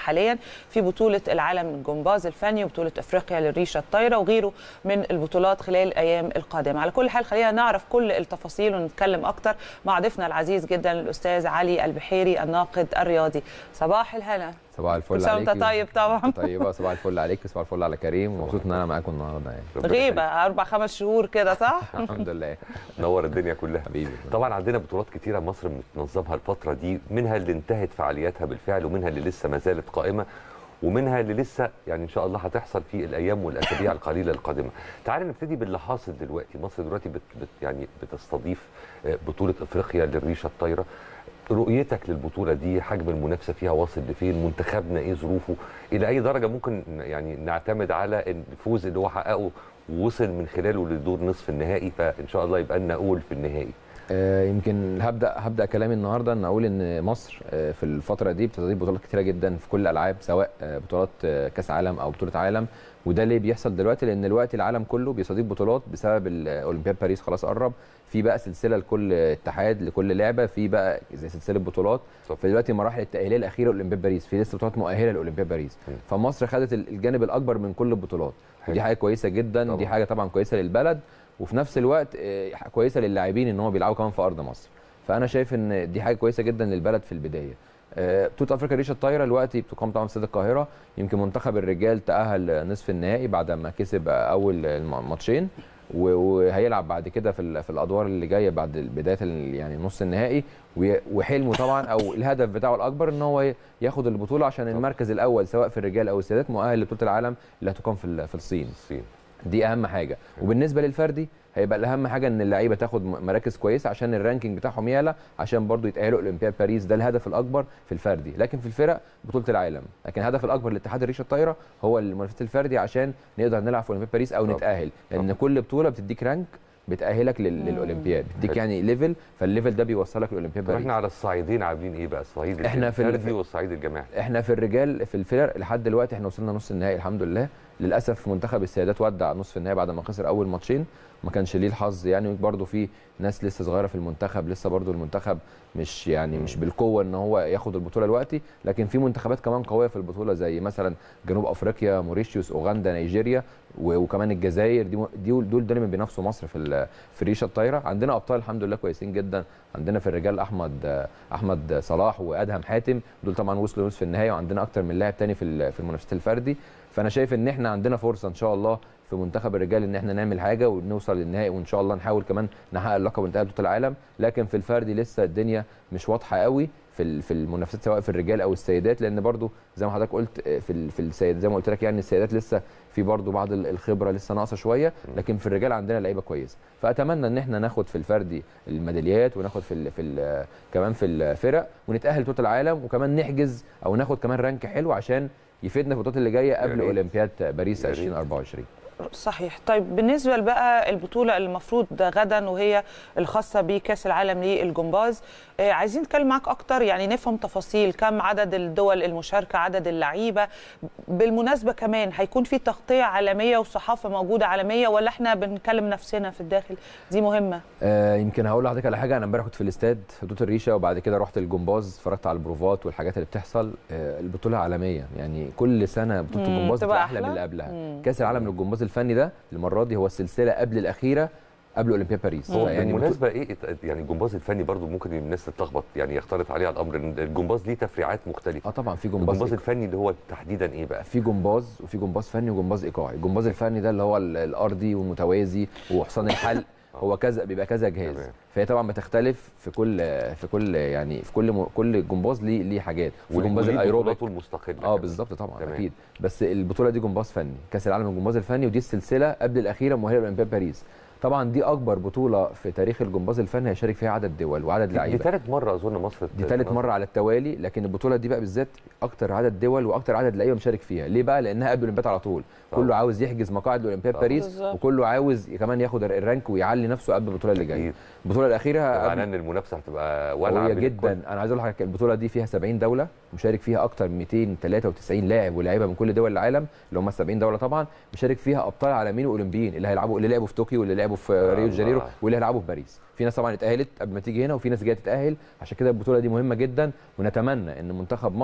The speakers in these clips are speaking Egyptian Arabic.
حاليا في بطوله العالم للجمباز الفني وبطوله افريقيا للريشه الطايره وغيره من البطولات خلال الايام القادمه على كل حال خلينا نعرف كل التفاصيل ونتكلم اكتر مع ضيفنا العزيز جدا الاستاذ علي البحيري الناقد الرياضي صباح الهنا صباح الفل كل سنة عليك وانت طيب طبعا طيبه صباح الفل عليك صباح الفل على كريم ومبسوط ان انا معاكم النهارده يعني ربنا غيبه يخليك. اربع خمس شهور كده صح؟ الحمد لله نور الدنيا كلها حبيبي طبعا عندنا بطولات كتيره مصر بتنظمها الفتره دي منها اللي انتهت فعالياتها بالفعل ومنها اللي لسه ما زالت قائمه ومنها اللي لسه يعني ان شاء الله هتحصل في الايام والاسابيع القليله القادمه. تعالى نبتدي باللي حاصل دلوقتي، مصر دلوقتي بت بت يعني بتستضيف آه، بطوله افريقيا للريشه الطايره. رؤيتك للبطوله دي حجم المنافسه فيها واصل لفين؟ منتخبنا ايه ظروفه؟ الى اي درجه ممكن يعني نعتمد على الفوز اللي هو حققه ووصل من خلاله لدور نصف النهائي فان شاء الله يبقى لنا اول في النهائي. آه، يمكن هبدا هبدا كلامي النهارده ان اقول ان مصر آه، في الفتره دي بتستضيف بطولات كتيره جدا في كل الالعاب سواء آه، بطولات آه، كاس عالم او بطوله عالم وده ليه بيحصل دلوقتي لان دلوقتي العالم كله بيستضيف بطولات بسبب الاولمبياد باريس خلاص قرب في بقى سلسله لكل اتحاد لكل لعبه في بقى زي سلسله بطولات طب. فدلوقتي مراحل التاهيليه الاخيره لاولمبياد باريس في لسه بطولات مؤهله لاولمبياد باريس م. فمصر خدت الجانب الاكبر من كل البطولات حلو. ودي حاجه كويسه جدا طبعا. دي حاجه طبعا كويسه للبلد وفي نفس الوقت آه، كويسه للاعبين ان هم بيلعبوا كمان في ارض مصر فانا شايف ان دي حاجه كويسه جدا للبلد في البدايه آه، بطوله افريقيا ريشه الطايره دلوقتي بتقام طبعا في استاد القاهره يمكن منتخب الرجال تاهل نصف النهائي بعد ما كسب اول الم- ماتشين و- وهيلعب بعد كده في ال- في الادوار اللي جايه بعد بدايه ال- يعني نص النهائي وي- وحلمه طبعا او الهدف بتاعه الاكبر ان هو ي- ياخد البطوله عشان المركز الاول سواء في الرجال او السيدات مؤهل لبطوله العالم اللي هتقام في ال- في الصين الصين. دي اهم حاجه وبالنسبه للفردي هيبقى الاهم حاجه ان اللعيبه تاخد م- مراكز كويسه عشان الرانكينج بتاعهم يعلى عشان برضو يتاهلوا اولمبياد باريس ده الهدف الاكبر في الفردي لكن في الفرق بطوله العالم لكن الهدف الاكبر لاتحاد الريشه الطايره هو المنافسات الفردي عشان نقدر نلعب في اولمبياد باريس او طبعا. نتاهل لان طبعا. كل بطوله بتديك رانك بتاهلك لل- مم. للاولمبياد بتديك حلو. يعني ليفل فالليفل ده بيوصلك لاولمبياد طب باريس احنا على الصعيدين عاملين ايه بقى الصعيد إحنا في ال- الفردي والصعيد الجماعي احنا في الرجال في الفرق لحد دلوقتي احنا وصلنا نص النهائي الحمد لله للاسف منتخب السيدات ودع نصف النهائي بعد ما خسر اول ماتشين ما كانش ليه الحظ يعني برضه في ناس لسه صغيره في المنتخب لسه برضه المنتخب مش يعني مش بالقوه ان هو ياخد البطوله دلوقتي لكن في منتخبات كمان قويه في البطوله زي مثلا جنوب افريقيا موريشيوس اوغندا نيجيريا و- وكمان الجزائر دي دي دول دول بينافسوا مصر في ال- في الريشه الطايره عندنا ابطال الحمد لله كويسين جدا عندنا في الرجال احمد احمد صلاح وادهم حاتم دول طبعا وصلوا نصف النهائي وعندنا اكتر من لاعب تاني في ال- في المنافسات الفردي فانا شايف ان احنا عندنا فرصه ان شاء الله في منتخب الرجال ان احنا نعمل حاجه ونوصل للنهائي وان شاء الله نحاول كمان نحقق اللقب ونتاهل بطوله العالم لكن في الفردي لسه الدنيا مش واضحه قوي في ال- في المنافسات سواء في الرجال او السيدات لان برضو زي ما حضرتك قلت آه، في ال- في السيد زي ما قلت لك يعني السيدات لسه في برضو بعض ال- الخبره لسه ناقصه شويه لكن في الرجال عندنا لعيبه كويسه فاتمنى ان احنا ناخد في الفردي الميداليات وناخد في ال في ال كمان في الفرق ونتاهل بطوله العالم وكمان نحجز او ناخد كمان رانك حلو عشان يفيدنا في البطولات اللي جايه قبل ريت. اولمبياد باريس يا ريت. 2024 صحيح طيب بالنسبه بقى البطوله اللي المفروض غدا وهي الخاصه بكاس العالم للجمباز آه، عايزين نتكلم معاك اكتر يعني نفهم تفاصيل كم عدد الدول المشاركه عدد اللعيبه بالمناسبه كمان هيكون في تغطيه عالميه وصحافه موجوده عالميه ولا احنا بنكلم نفسنا في الداخل دي مهمه آه يمكن هقول لحضرتك على حاجه انا امبارح كنت في الاستاد في دوت الريشه وبعد كده رحت الجمباز اتفرجت على البروفات والحاجات اللي بتحصل آه البطوله عالميه يعني كل سنه بطوله مم، الجمباز تبقى بتبقى احلى أحلى؟ من اللي قبلها مم. كاس العالم للجمباز الفني ده المره دي هو السلسله قبل الاخيره قبل اولمبياد باريس هو يعني بطولة- بالمناسبه ايه يعني الجمباز الفني برضو ممكن الناس تتلخبط يعني يختلط عليها الامر ان الجمباز ليه تفريعات مختلفه اه طبعا في الجمباز جمباز الفني اللي هو تحديدا ايه بقى في جمباز وفي جمباز فني وجمباز ايقاعي الجمباز الفني ده اللي هو ال- الارضي والمتوازي وحصان الحلق هو كذا بيبقى كذا جهاز تمام. فهي طبعا بتختلف في كل في كل يعني في كل م- كل جمباز ليه ليه حاجات في وليه- جمباز وليه الايروبيك بطولاته المستقله اه كمان. بالظبط طبعا تمام. اكيد بس البطوله دي جمباز فني كاس العالم للجمباز الفني ودي السلسله قبل الاخيره مؤهله لاولمبياد باريس طبعا دي اكبر بطوله في تاريخ الجمباز الفني هيشارك فيها عدد دول وعدد دي, دي لعيبه ثالث مره اظن مصر دي ثالث مره على التوالي لكن البطوله دي بقى بالذات اكتر عدد دول واكتر عدد لعيبه مشارك فيها ليه بقى لانها قبل الاولمبياد على طول طبعا. كله عاوز يحجز مقاعد لاولمبياد طبعا. باريس بالظبط. وكله عاوز كمان ياخد الرانك ويعلي نفسه قبل البطوله اللي جايه أكيد. البطوله الاخيره معناه قبل ان المنافسه هتبقى ولعه قويه بين جدا الكل. انا عايز اقول لحضرتك البطوله دي فيها 70 دوله مشارك فيها اكتر من 293 لاعب ولاعيبه من كل دول العالم اللي هم 70 دوله طبعا مشارك فيها ابطال عالميين واولمبيين اللي هيلعبوا اللي لعبوا في طوكيو واللي لعبوا في آه ريو دي جانيرو الله. واللي هيلعبوا في باريس في ناس طبعا اتاهلت قبل ما تيجي هنا وفي ناس جايه تتاهل عشان كده البطوله دي مهمه جدا ونتمنى ان منتخب مصر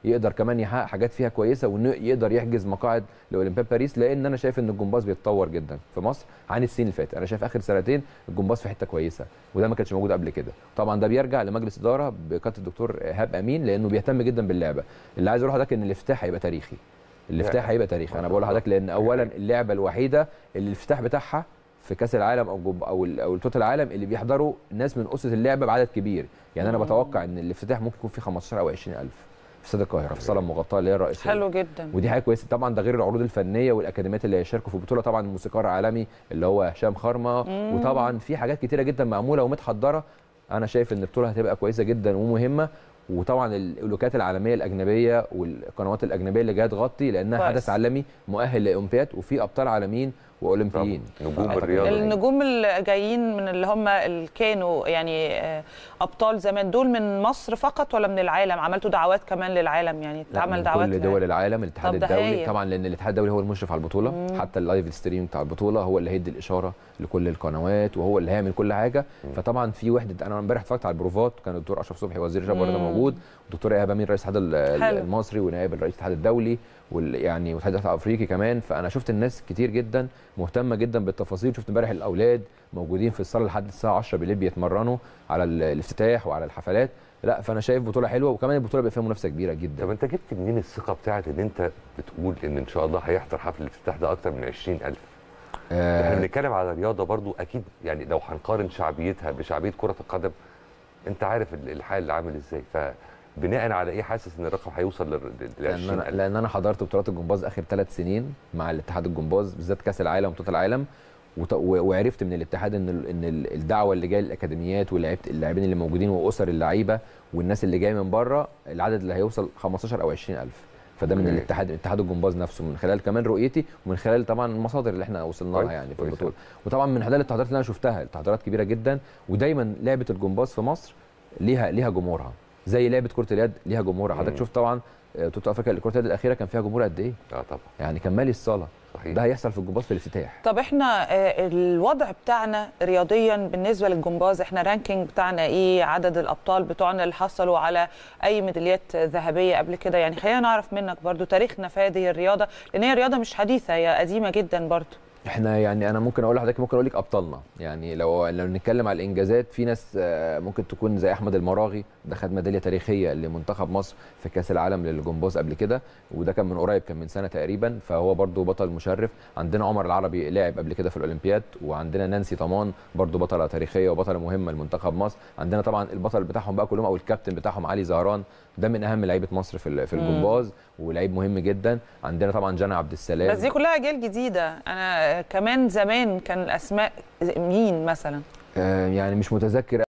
يقدر كمان يحقق حاجات فيها كويسه ويقدر يحجز مقاعد لاولمبياد باريس لان انا شايف ان الجمباز بيتطور جدا في مصر عن السنين اللي فاتت انا شايف اخر سنتين الجمباز في حته كويسه وده ما كانش موجود قبل كده طبعا ده بيرجع لمجلس اداره بقياده الدكتور ايهاب امين لانه بيهتم جدا باللعبه اللي عايز اقول لحضرتك ان الافتتاح هيبقى تاريخي الافتتاح هيبقى تاريخي انا بقول لحضرتك لان اولا اللعبه الوحيده اللي الافتتاح بتاعها في كاس العالم او جب او ال- او التوتال العالم اللي بيحضروا ناس من اسس اللعبه بعدد كبير يعني انا بتوقع ان الافتتاح ممكن يكون فيه 15 او 20000 في استاد القاهره في الصاله المغطاه اللي هي الرئيسيه حلو جدا ودي حاجه كويسه طبعا ده غير العروض الفنيه والاكاديميات اللي هيشاركوا في البطوله طبعا الموسيقار عالمي اللي هو هشام خرمه مم. وطبعا في حاجات كتيره جدا معموله ومتحضره انا شايف ان البطوله هتبقى كويسه جدا ومهمه وطبعا الوكالات العالميه الاجنبيه والقنوات الاجنبيه اللي جايه تغطي لانها كويس. حدث عالمي مؤهل لاولمبياد وفي ابطال عالميين واولمبيين طبعاً. نجوم فأعتقد- الرياضة. النجوم اللي جايين من اللي هم اللي كانوا يعني آه، ابطال زمان دول من مصر فقط ولا من العالم عملتوا دعوات كمان للعالم يعني لا، اتعمل من دعوات كل دول العالم الاتحاد طب ده الدولي هايل. طبعا لان الاتحاد الدولي هو المشرف على البطوله مم. حتى اللايف ستريم بتاع البطوله هو اللي هيدي الاشاره لكل القنوات وهو اللي هيعمل كل حاجه فطبعا في وحده انا امبارح اتفرجت على البروفات كان الدكتور اشرف صبحي وزير الشباب مم. ده موجود والدكتور ايهاب امين رئيس الاتحاد ال- حلو. المصري ونائب الرئيس الاتحاد الدولي وال يعني والاتحاد الافريقي كمان فانا شفت الناس كتير جدا مهتمه جدا بالتفاصيل شفت امبارح الاولاد موجودين في الصاله لحد الساعه 10 بالليل بيتمرنوا على ال- الافتتاح وعلى الحفلات لا فانا شايف بطوله حلوه وكمان البطوله بقى فيها منافسه كبيره جدا طب انت جبت منين الثقه بتاعت ان انت بتقول ان ان شاء الله هيحضر حفل الافتتاح ده اكتر من 20000 احنا آه بنتكلم على رياضه برضو اكيد يعني لو هنقارن شعبيتها بشعبيه كره القدم انت عارف ال- الحال اللي عامل ازاي فبناء على ايه حاسس ان الرقم هيوصل لل لل لان انا 20000 لان انا حضرت بطولات الجمباز اخر ثلاث سنين مع الاتحاد الجمباز بالذات كاس العالم وبطوله العالم وط- و- وعرفت من الاتحاد ان ال- ان ال- الدعوه اللي جايه للاكاديميات واللاعيبه اللاعبين اللي موجودين واسر اللعيبه والناس اللي جايه من بره العدد اللي هيوصل 15 او 20000 فده من أوكي. الاتحاد اتحاد الجمباز نفسه من خلال كمان رؤيتي ومن خلال طبعا المصادر اللي احنا وصلنا كويس، لها يعني في كويس. البطوله وطبعا من خلال التحضيرات اللي انا شفتها التحضيرات كبيره جدا ودايما لعبه الجمباز في مصر ليها ليها جمهورها زي لعبه كره اليد ليها جمهورها حضرتك مم. شفت طبعا آه، بطوله افريقيا لكره اليد الاخيره كان فيها جمهور قد ايه اه طبعا يعني كان مالي الصاله صحيح ده هيحصل في الجمباز في الافتتاح طب احنا آه، الوضع بتاعنا رياضيا بالنسبه للجمباز احنا رانكينج بتاعنا ايه عدد الابطال بتوعنا اللي حصلوا على اي ميداليات ذهبيه قبل كده يعني خلينا نعرف منك برضو تاريخنا في هذه الرياضه لان هي رياضه مش حديثه هي قديمه جدا برضو احنا يعني انا ممكن اقول لحضرتك ممكن اقول لك ابطالنا يعني لو لو نتكلم على الانجازات في ناس آه، ممكن تكون زي احمد المراغي ده خد ميداليه تاريخيه لمنتخب مصر في كاس العالم للجمباز قبل كده وده كان من قريب كان من سنه تقريبا فهو برضو بطل مشرف عندنا عمر العربي لعب قبل كده في الاولمبياد وعندنا نانسي طمان برضو بطله تاريخيه وبطله مهمه لمنتخب مصر عندنا طبعا البطل بتاعهم بقى كلهم او الكابتن بتاعهم علي زهران ده من اهم لعيبه مصر في ال- في مم. الجمباز ولعيب مهم جدا عندنا طبعا جانا عبد السلام بس دي كلها اجيال جديده انا كمان زمان كان الاسماء مين مثلا آه، يعني مش متذكر